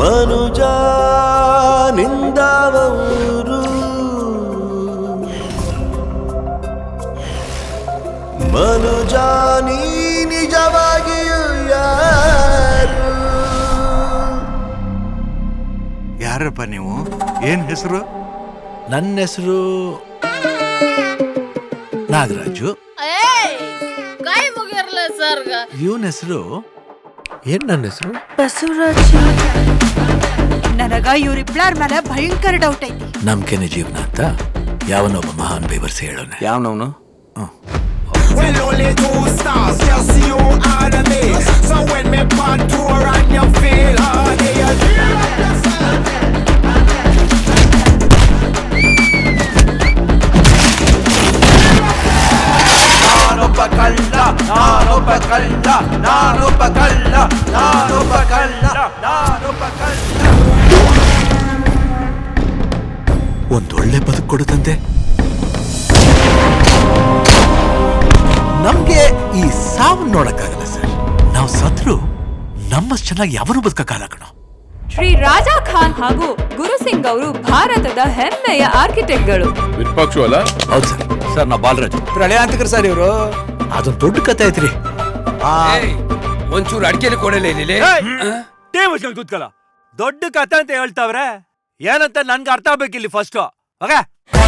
ಮನುಜ ನಿಂದವರು ಮನುಜ ನೀ ನಿಜವಾಗಿಯೂ ಯಾರು ಯಾರಪ್ಪ ನೀವು ಏನ್ ಹೆಸರು ನನ್ನ ಹೆಸರು ನಾಗರಾಜು ಏಯ್ ಕೈ ಮುಗಿರ್ಲ ಸರ್ಗ ಇವನ ಹೆಸರು ಏನ್ ನನ್ನ ಹೆಸರು ಬಸವರಾಜ್ ನನಗ ಇವ್ರಿಬ್ಳಾರ್ ಮೇಲೆ ಭಯಂಕರ ಡೌಟ್ ಐತಿ ನಂಬಿಕೆನೆ ಜೀವನ ಅಂತ ಯಾವನೊಬ್ಬ ಮಹಾನ್ ಬೇವರ್ಸಿ ಹೇಳೋನೆ ಯಾವನವನು Well, only two stars, just you and me. So when me on tour and you feel hard, you hear yourself. ನಾನೊಬ್ಬ ಕಳ್ಳ ನಾನೊಬ್ಬ ಕಳ್ಳ ನಾನೊಬ್ಬ ಕಳ್ಳ ನಾನೊಬ್ಬ ಕಳ್ಳ ನಾನೊಬ್ಬ ಕಳ್ಳ ಒಂದೊಳ್ಳೆ ಬದುಕು ಕೊಡುತ್ತಂತೆ ನಮ್ಗೆ ಈ ಸಾವು ನೋಡಕ್ಕಾಗಲ್ಲ ಸರ್ ನಾವು ಸತ್ರು ನಮ್ಮಷ್ಟು ಚೆನ್ನಾಗಿ ಯಾವನು ಬದುಕಕ್ಕಾಗಲ್ಲ ಕಣೋ ಶ್ರೀ ರಾಜಾ ಖಾನ್ ಹಾಗೂ ಗುರು ಸಿಂಗ್ ಅವರು ಭಾರತದ ಹೆಮ್ಮೆಯ ಆರ್ಕಿಟೆಕ್ಟ್ಗಳು ವಿರೂಪಾಕ್ಷು ಅಲ್ಲ ಹೌದು ಸರ್ ಸರ್ ನಾ ಬಾಲರಾಜ್ ಪ್ರಳಯ ಅಂತಿಕ್ರ ಸರ್ ಇವರು ಅದೊಂದು ದೊಡ್ಡ ಕತೆ ಐತ್ರಿ ಒಂಚೂರು ಅಡಿಕೆಲಿ ಕೊಡಲೇ ಇಲ್ಲಿ ಟೇ ಮುಚ್ಕೊಂಡು ಕೂತ್ಕಲ್ಲ ದೊಡ್ಡ ಕತೆ ಅಂತ ಹೇಳ್ತಾವ್ರೆ ಏನಂತ ನನ್ಗೆ ಅರ್ಥ ಆಗ್ಬೇಕಿಲ್ಲಿ ಫಸ್ಟ್ ಓಕೆ